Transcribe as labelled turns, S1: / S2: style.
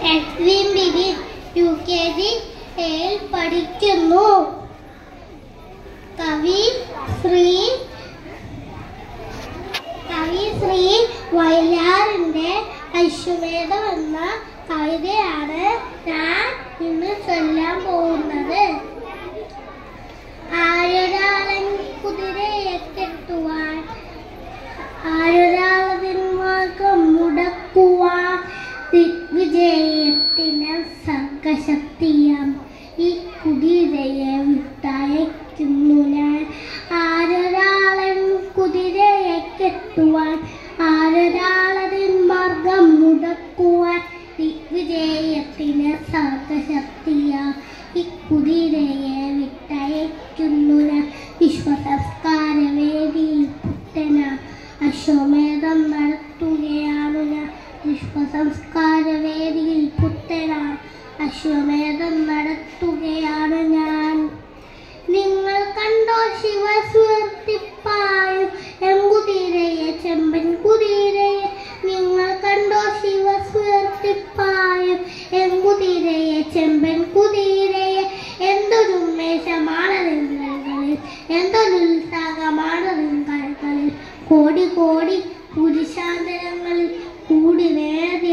S1: എസ്വിൻ ബിബി U K G എയിൽ പഠിക്കുന്നു കവി ശ്രീ കവി ശ്രീ വയലാറിന്റെ അശ്വമേധം എന്ന കവിതയാണ് ഞാൻ ഇന്ന് ചൊല്ലാൻ പോകുന്നത് ആയൊരാളൻ കുതിരയെ കെട്ടുവാൻ ആയൊരാളതിൻ മാർഗം മുടക്കുവാൻ ദിഗ്വിജയത്തിന് സർഗശക്തിയാം ഈ കുതിരയെ വിട്ടയക്കുന്നു ഞാൻ ആരൊരാളൻ കുതിരയെ കെട്ടുവാൻ ആരൊരാളതിൻ മാർഗം മുടക്കുവാൻ ദിഗ്വിജയത്തിന് സർഗശക്തിയാം ഈ കുതിരയെ വിട്ടയക്കുന്നു ഞാൻ വിശ്വസംസ്കാര വേദിയിൽ പുത്തന അശ്വമേധം നടത്തുകയാണ് ഞാൻ വിശ്വസംസ്കാര വേദിയിൽ പുത്തന അശ്വമേധം നടത്തുകയാണ് ഞാൻ നിങ്ങൾ കണ്ടോ ശിവസ്വർത്തിപ്പായും എങ്കുതിരയെ ചെമ്പൻ കുതിരയെ നിങ്ങൾ കണ്ടോ ശിവസ്വർത്തിപ്പായും എങ്കുതിരയെ ചെമ്പൻ കുതിരയെ എന്തൊരു ഉന്മേഷമാണ് നിങ്ങളിൽ എന്തൊരു ഉത്സാഹമാണ് നിങ്ങളിൽ കോടി കോടി പുരുഷാന്തരങ്ങളിൽ കൂടി നേടി